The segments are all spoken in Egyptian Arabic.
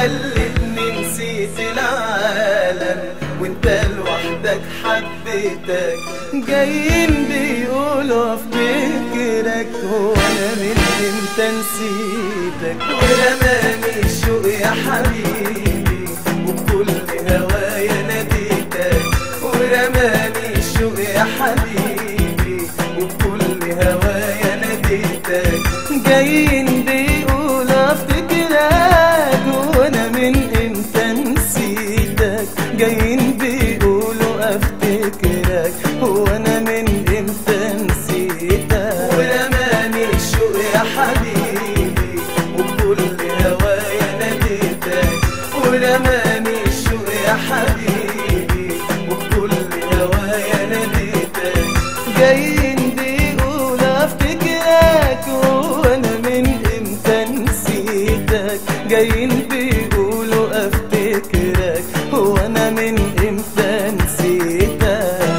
خلتني نسيت العالم وانت لوحدك حبيتك جايين بيقولوا افتكرك هو انا من امتى نسيتك ورماني الشوق يا حبيبي وبكل هوايا ناديتك ورماني الشوق يا حبيبي وبكل هوايا ناديتك جايين بيقولوا افتكرك وانا من امتى نسيتك جايين بيقولوا افتكرك وانا من امتى نسيتك ورماني الشوق يا حبيبي وبكل هوايا ناديتك ورماني الشوق يا حبيبي وبكل هوايا ناديتك جايين بيقولوا افتكرك وانا من امتى نسيتك جايين بيقولوا افتكرك وانا من امتى نسيتك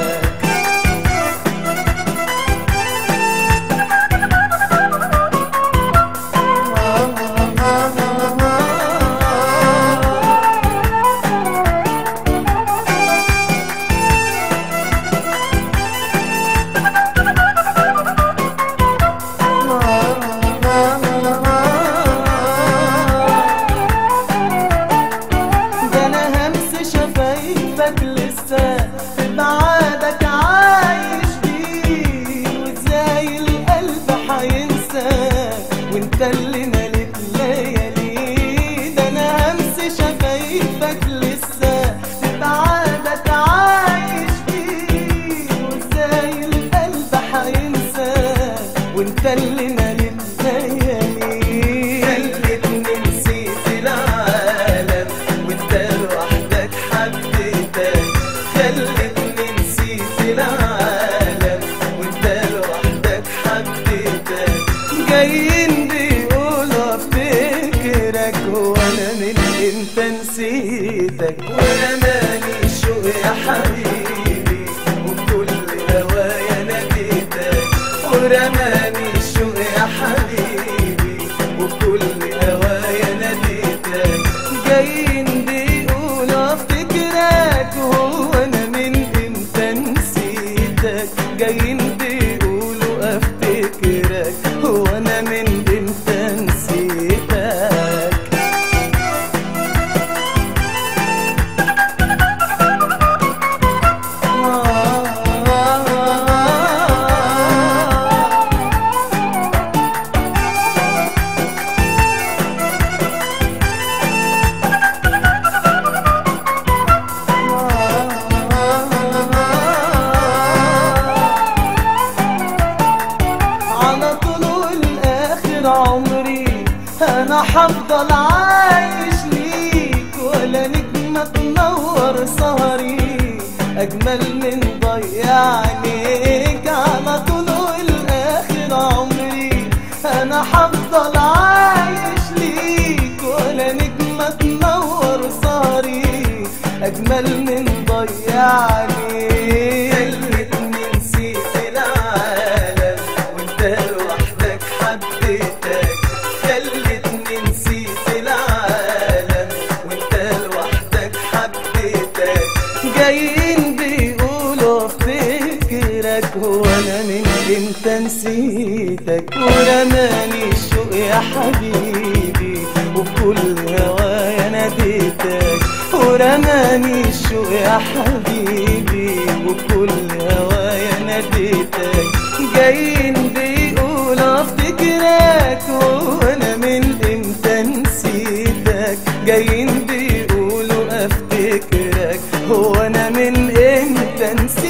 ده انا همس شفايفك لسه في بعادك عايش بيه وازاي القلب حينساك وانت اللي ملك ليالي ده انا همس شفايفك لسه في بعادك عايش بيه وازاي القلب حينساك وانت اللي ملك ليالي خلتني نسيت العالم وانت لوحدك حبيتك خلتني نسيت العالم وانت لوحدك حبيتك جايين بيقولوا افتكرك وانا من امتى نسيتك ورماني الشوق يا حبيبي وبكل هوايا ناديتك ورماني الشوق يا حبيبي وبكل هوايا ناديتك جايين بيقولوا افتكرك هو انا من امتى نسيتك جايين بيقولوا افتكرك هو انا من امتى نسيتك على طول والاخر عمري انا حفضل عايش ليك ولا نجمة تنور سهري اجمل من ضيع عليك على طول والاخر عمري انا حفضل عايش ليك ولا نجمة تنور سهري اجمل من ضيع عليك خلتني نسيت العالم وانت لوحدك حبيتك خلتني نسيت العالم وانت لوحدك حبيتك جايين بيقولوا افتكرك وانا من امتى نسيتك ورماني الشوق يا حبيبي وبكل هوايا ناديتك ورماني الشوق يا حبيبي وبكل هوايا ناديتك جايين بيقولوا افتكرك وانا من امتى نسيتك جايين بيقولوا افتكرك هو انا من امتى نسيتك